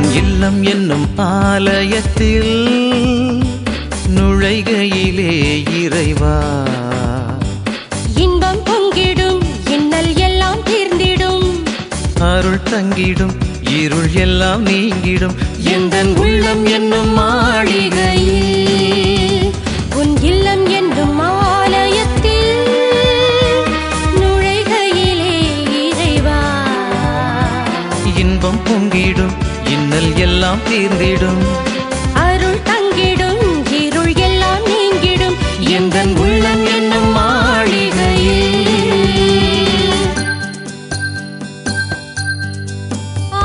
இல்லம் என்னும் ஆலயத்தில் நுழைகையிலே இறைவா இன்பம் பொங்கிடும் இன்னல் எல்லாம் தீர்ந்திடும் அருள் தங்கிடும் இருள் எல்லாம் நீங்கிடும் எந்தன் உள்ளம் என்னும் மாளிகையில் உன் இல்லம் என்னும் ஆலயத்தில் நுழைகையிலே இறைவா இன்பம் பொங்கிடும் இன்னல் எல்லாம் தீர்ந்திடும் அருள் தங்கிடும் இருள் எல்லாம் நீங்கிடும் எந்தன் உள்ளம் என்னும் மாளிகையில் ஆ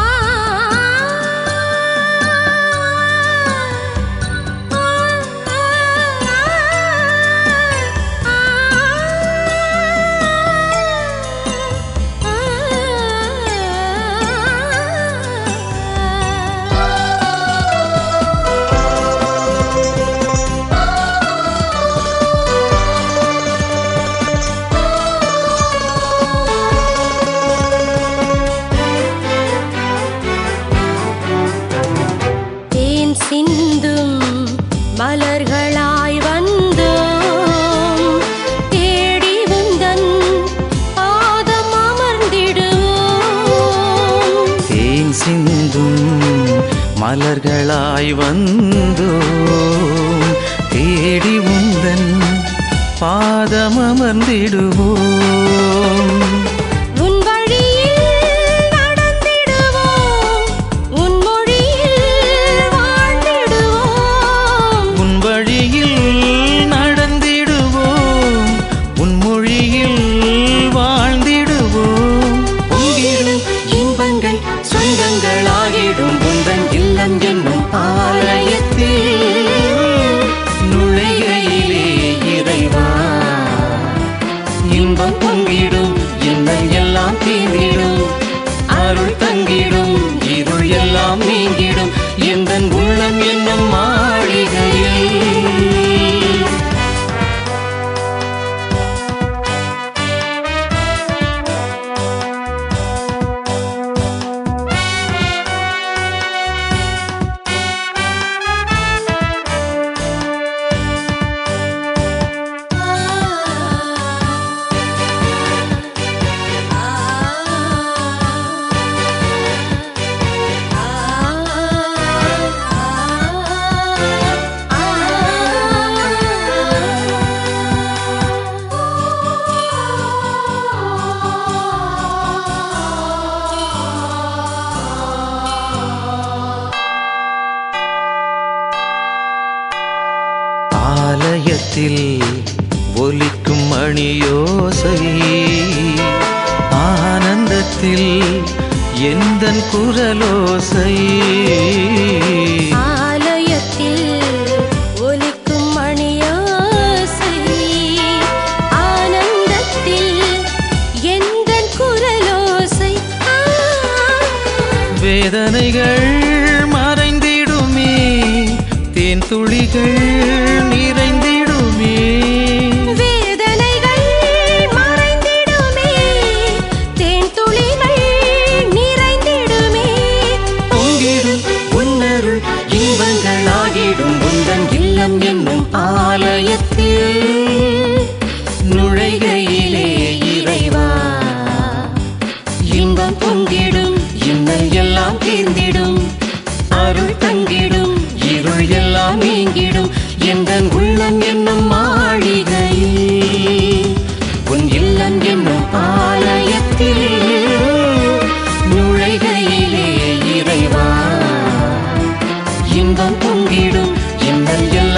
தேன் சிந்தும் மலர்களாய் வந்தோம் தேடி உந்தன் பாதம் அமர்ந்திடுவோம் தேன் சிந்தும் மலர்களாய் வந்தோம் தேடி உந்தன் பாதம் அமர்ந்திடுவோம் உன் வழியில் நடந்திடுவோம் உன் மொழியில் வாழ்ந்திடுவோம் உன் வழியில் நடந்திடுவோம் உன் மொழியில் வாழ்ந்திடுவோம் பொங்கிடும் இன்பங்கள் சொந்தங்களாகிடும் உந்தன் இல்லம் என்னும் ஆலயத்தில் நுழைகையிலே இறைவா இன்பம் பொங்கிடும் இன்னல் எல்லாம் தீர்ந்திடும் அருள் தங்கிடும் இருள் எல்லாம் நீங்கிடும் எந்தன் உள்ளம் என்னும் மாளிகையில் ஆலயத்தில் ஒலிக்கும் மணியோசை ஆனந்தத்தில் எந்தன் குரலோசை ஆலயத்தில் ஒலிக்கும் மணியோசை ஆனந்தத்தில் எந்தன் குரலோசை ஆ. வேதனைகள் மறைந்திடுமே தேன் துளிகள் நிறைந்திடுமே வேதனைகள் மறைந்திடுமே தேன் துளிகள் நிறைந்திடுமே பொங்கிடும் உன்னருள் இன்பங்களாகிடும் உந்தன் இல்லம் என்னும் ஆலயத்தில் நுழைகையிலே இறைவா இன்பம் பொங்கிடும் இன்னல் எல்லாம் தீர்ந்திடும் அருள் தங்கிடும் இருள் எல்லாம் நீங்கிடும் எந்தன் உள்ளம் என்னும் மாளிகையில் உன் இல்லம் என்னும் ஆலயத்தில் நுழைகையிலே இறைவா இன்பம் பொங்கிடும் இன்னல் எல்லாம்